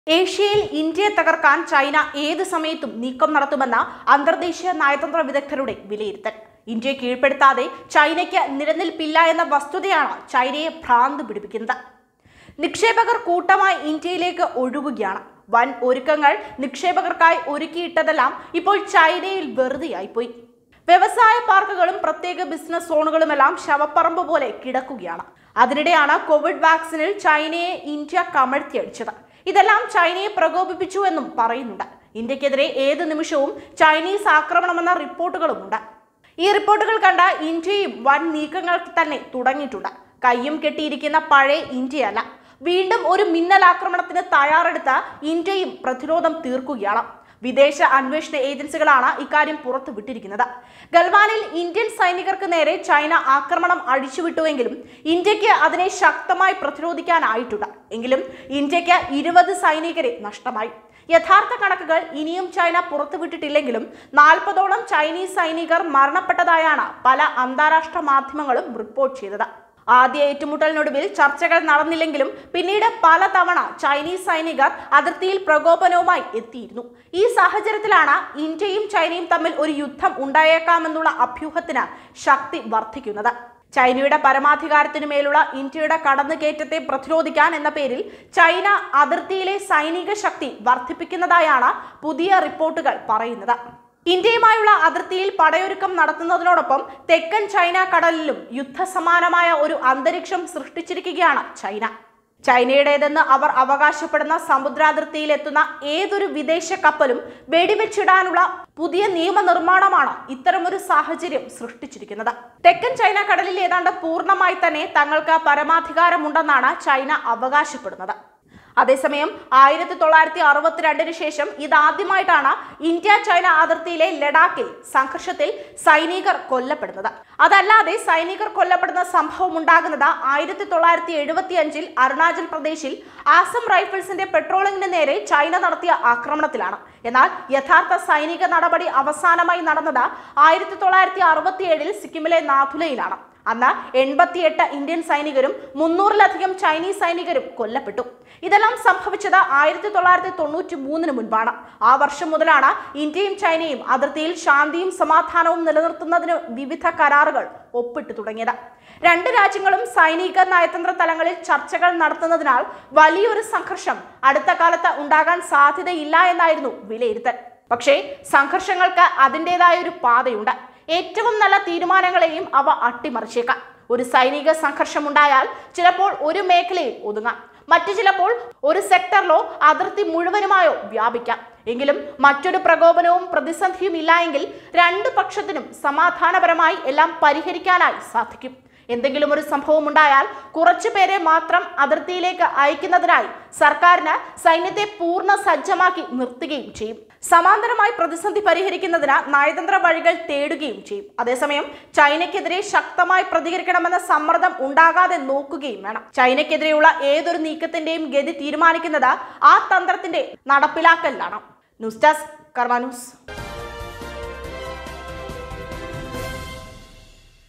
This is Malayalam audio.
ഏഷ്യയിൽ ഇന്ത്യയെ തകർക്കാൻ ചൈന ഏത് സമയത്തും നീക്കം നടത്തുമെന്ന അന്തർദേശീയ നയതന്ത്ര വിദഗ്ധരുടെ വിലയിരുത്തൽ ഇന്ത്യയെ കീഴ്പ്പെടുത്താതെ ചൈനയ്ക്ക് നിലനിൽപ്പില്ല എന്ന വസ്തുതയാണ് ചൈനയെ ഭ്രാന്ത് പിടിപ്പിക്കുന്നത് നിക്ഷേപകർ കൂട്ടമായി ഇന്ത്യയിലേക്ക് ഒഴുകുകയാണ് വൻ ഒരുക്കങ്ങൾ നിക്ഷേപകർക്കായി ഒരുക്കിയിട്ടതെല്ലാം ഇപ്പോൾ ചൈനയിൽ വെറുതെയായിപ്പോയി വ്യവസായ പാർക്കുകളും പ്രത്യേക ബിസിനസ് സോണുകളുമെല്ലാം ശവപ്പറമ്പ് പോലെ കിടക്കുകയാണ് അതിനിടെയാണ് കോവിഡ് വാക്സിനിൽ ചൈനയെ ഇന്ത്യ കമഴ്ത്തിയടിച്ചത് ഇതെല്ലാം ചൈനയെ പ്രകോപിപ്പിച്ചു എന്നും പറയുന്നുണ്ട് ഇന്ത്യക്കെതിരെ ഏത് നിമിഷവും ചൈനീസ് ആക്രമണമെന്ന റിപ്പോർട്ടുകളുമുണ്ട് ഈ റിപ്പോർട്ടുകൾ കണ്ട ഇന്ത്യയും വൻ നീക്കങ്ങൾക്ക് തന്നെ തുടങ്ങിയിട്ടുണ്ട് കയ്യും കെട്ടിയിരിക്കുന്ന പഴയ ഇന്ത്യയല്ല വീണ്ടും ഒരു മിന്നൽ ആക്രമണത്തിന് തയ്യാറെടുത്ത ഇന്ത്യയും പ്രതിരോധം തീർക്കുകയാണ് വിദേശ അന്വേഷണ ഏജൻസികളാണ് ഇക്കാര്യം പുറത്തു വിട്ടിരിക്കുന്നത് ഗൽവാനിൽ ഇന്ത്യൻ സൈനികർക്ക് നേരെ ചൈന ആക്രമണം അഴിച്ചുവിട്ടുവെങ്കിലും ഇന്ത്യക്ക് അതിനെ ശക്തമായി പ്രതിരോധിക്കാനായിട്ടുണ്ട് എങ്കിലും ഇന്ത്യക്ക് ഇരുപത് സൈനികരെ നഷ്ടമായി യഥാർത്ഥ കണക്കുകൾ ഇനിയും ചൈന പുറത്തുവിട്ടിട്ടില്ലെങ്കിലും നാൽപ്പതോളം ചൈനീസ് സൈനികർ മരണപ്പെട്ടതായാണ് പല അന്താരാഷ്ട്ര മാധ്യമങ്ങളും റിപ്പോർട്ട് ചെയ്തത് ആദ്യ ഏറ്റുമുട്ടലിനൊടുവിൽ ചർച്ചകൾ നടന്നില്ലെങ്കിലും പിന്നീട് പലതവണ ചൈനീസ് സൈനികർ അതിർത്തിയിൽ പ്രകോപനവുമായി എത്തിയിരുന്നു ഈ സാഹചര്യത്തിലാണ് ഇന്ത്യയും ചൈനയും തമ്മിൽ ഒരു യുദ്ധം ഉണ്ടായേക്കാമെന്നുള്ള അഭ്യൂഹത്തിന് ശക്തി വർദ്ധിക്കുന്നത് ചൈനയുടെ പരമാധികാരത്തിനു മേലുള്ള ഇന്ത്യയുടെ കടന്നുകയറ്റത്തെ പ്രതിരോധിക്കാൻ എന്ന പേരിൽ ചൈന അതിർത്തിയിലെ സൈനിക ശക്തി വർദ്ധിപ്പിക്കുന്നതായാണ് പുതിയ റിപ്പോർട്ടുകൾ പറയുന്നത് ഇന്ത്യയുമായുള്ള അതിർത്തിയിൽ പടയൊരുക്കം നടത്തുന്നതിനോടൊപ്പം തെക്കൻ ചൈന കടലിലും യുദ്ധസമാനമായ ഒരു അന്തരീക്ഷം സൃഷ്ടിച്ചിരിക്കുകയാണ് ചൈന ചൈനയുടേതെന്ന് അവർ അവകാശപ്പെടുന്ന സമുദ്രാതിർത്തിയിൽ എത്തുന്ന ഏതൊരു വിദേശ കപ്പലും വെടിവെച്ചിടാനുള്ള പുതിയ നിയമനിർമ്മാണമാണ് ഇത്തരമൊരു സാഹചര്യം സൃഷ്ടിച്ചിരിക്കുന്നത് തെക്കൻ ചൈന കടലിൽ ഏതാണ്ട് പൂർണ്ണമായി തന്നെ തങ്ങൾക്ക് പരമാധികാരമുണ്ടെന്നാണ് ചൈന അവകാശപ്പെടുന്നത് അതേസമയം ആയിരത്തി തൊള്ളായിരത്തി അറുപത്തിരണ്ടിന് ശേഷം ഇതാദ്യമായിട്ടാണ് ഇന്ത്യ ചൈന അതിർത്തിയിലെ ലഡാക്കിൽ സംഘർഷത്തിൽ സൈനികർ കൊല്ലപ്പെടുന്നത് അതല്ലാതെ സൈനികർ കൊല്ലപ്പെടുന്ന സംഭവം ഉണ്ടാകുന്നത് ആയിരത്തി തൊള്ളായിരത്തി എഴുപത്തി അഞ്ചിൽ അരുണാചൽ പ്രദേശിൽ ആസം റൈഫിൾസിന്റെ പെട്രോളിംഗിന് നേരെ ചൈന നടത്തിയ ആക്രമണത്തിലാണ് എന്നാൽ യഥാർത്ഥ സൈനിക നടപടി അവസാനമായി നടന്നത് ആയിരത്തി തൊള്ളായിരത്തി അറുപത്തി ഏഴിൽ സിക്കിമിലെ നാഥുലയിലാണ് അന്ന് എൺപത്തിയെട്ട് ഇന്ത്യൻ സൈനികരും മുന്നൂറിലധികം ചൈനീസ് സൈനികരും കൊല്ലപ്പെട്ടു ഇതെല്ലാം സംഭവിച്ചത് ആയിരത്തി തൊള്ളായിരത്തി തൊണ്ണൂറ്റി മൂന്നിന് മുൻപാണ് ആ വർഷം മുതലാണ് ഇന്ത്യയും ചൈനയും അതിർത്തിയിൽ ശാന്തിയും സമാധാനവും നിലനിർത്തുന്നതിന് വിവിധ കരാറുകൾ ഒപ്പിട്ടു തുടങ്ങിയത് രണ്ട് രാജ്യങ്ങളും സൈനിക നയതന്ത്ര തലങ്ങളിൽ ചർച്ചകൾ നടത്തുന്നതിനാൽ വലിയൊരു സംഘർഷം അടുത്ത കാലത്ത് ഉണ്ടാകാൻ സാധ്യതയില്ല എന്നായിരുന്നു വിലയിരുത്തൽ പക്ഷേ സംഘർഷങ്ങൾക്ക് അതിൻ്റെതായ ഒരു പാതയുണ്ട് ഏറ്റവും നല്ല തീരുമാനങ്ങളെയും അവ അട്ടിമറിച്ചേക്കാം ഒരു സൈനിക സംഘർഷമുണ്ടായാൽ ചിലപ്പോൾ ഒരു മേഖലയിൽ ഒതുങ്ങാം മറ്റു ചിലപ്പോൾ ഒരു സെക്ടറിലോ അതിർത്തി മുഴുവനുമായോ വ്യാപിക്കാം എങ്കിലും മറ്റൊരു പ്രകോപനവും പ്രതിസന്ധിയും ഇല്ല എങ്കിൽ രണ്ട് പക്ഷത്തിനും സമാധാനപരമായി എല്ലാം പരിഹരിക്കാനായി സാധിക്കും എന്തെങ്കിലും ഒരു സംഭവം ഉണ്ടായാൽ കുറച്ചു പേരെ മാത്രം അതിർത്തിയിലേക്ക് അയക്കുന്നതിനായി സർക്കാരിന് സൈന്യത്തെ പൂർണ്ണ സജ്ജമാക്കി നിർത്തുകയും ചെയ്യും സമാന്തരമായി പ്രതിസന്ധി പരിഹരിക്കുന്നതിന് നയതന്ത്ര വഴികൾ തേടുകയും ചെയ്യും അതേസമയം ചൈനയ്ക്കെതിരെ ശക്തമായി പ്രതികരിക്കണമെന്ന സമ്മർദ്ദം ഉണ്ടാകാതെ നോക്കുകയും വേണം ചൈനയ്ക്കെതിരെയുള്ള ഏതൊരു നീക്കത്തിന്റെയും ഗതി തീരുമാനിക്കുന്നത് ആ തന്ത്രത്തിന്റെ നടപ്പിലാക്കലിലാണ് ന്യൂസ് ഡെസ്ക് കർമ്മ ന്യൂസ്